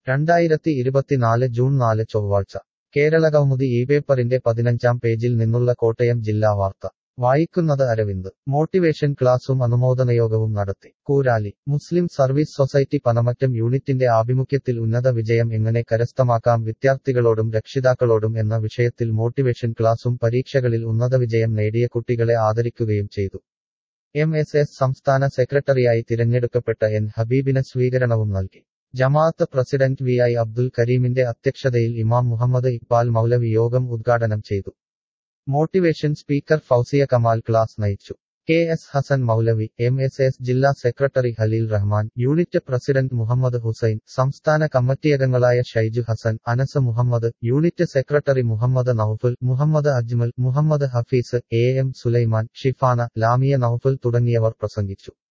രണ്ടായിരത്തി ഇരുപത്തിനാല് ജൂൺ നാല് ചൊവ്വാഴ്ച കേരളകൗമുദി ഈ പേപ്പറിന്റെ പതിനഞ്ചാം പേജിൽ നിന്നുള്ള കോട്ടയം ജില്ലാ വാർത്ത വായിക്കുന്നത് അരവിന്ദ് മോട്ടിവേഷൻ ക്ലാസും അനുമോദനയോഗവും നടത്തി Kurali Muslim service society Panamattam യൂണിറ്റിന്റെ ആഭിമുഖ്യത്തിൽ ഉന്നത വിജയം എങ്ങനെ കരസ്ഥമാക്കാം വിദ്യാർത്ഥികളോടും രക്ഷിതാക്കളോടും എന്ന വിഷയത്തിൽ മോട്ടിവേഷൻ ക്ലാസും പരീക്ഷകളിൽ ഉന്നത വിജയം നേടിയ കുട്ടികളെ ആദരിക്കുകയും ചെയ്തു എം എസ് എസ് സംസ്ഥാന സെക്രട്ടറിയായി തിരഞ്ഞെടുക്കപ്പെട്ട എൻ ഹബീബിന് സ്വീകരണവും നൽകി ജമാഅത്ത് പ്രസിഡന്റ് വി ഐ അബ്ദുൽ കരീമിന്റെ അധ്യക്ഷതയിൽ ഇമാം മുഹമ്മദ് ഇക്ബാൽ മൗലവി യോഗം ഉദ്ഘാടനം ചെയ്തു motivation speaker Fousiya Kamal class നയിച്ചു K S Hasan Moulavi M S S ജില്ലാ secretary Khaleel Rahman unit president Muhammad Hussain സംസ്ഥാന കമ്മിറ്റിയംഗങ്ങളായ Shaiju Hasan Anas Muhammad unit secretary Muhammad Noufal Muhammad Ajmal Muhammad Hafeez A M Sulaiman Shifana Lamiya Noufal തുടങ്ങിയവർ പ്രസംഗിച്ചു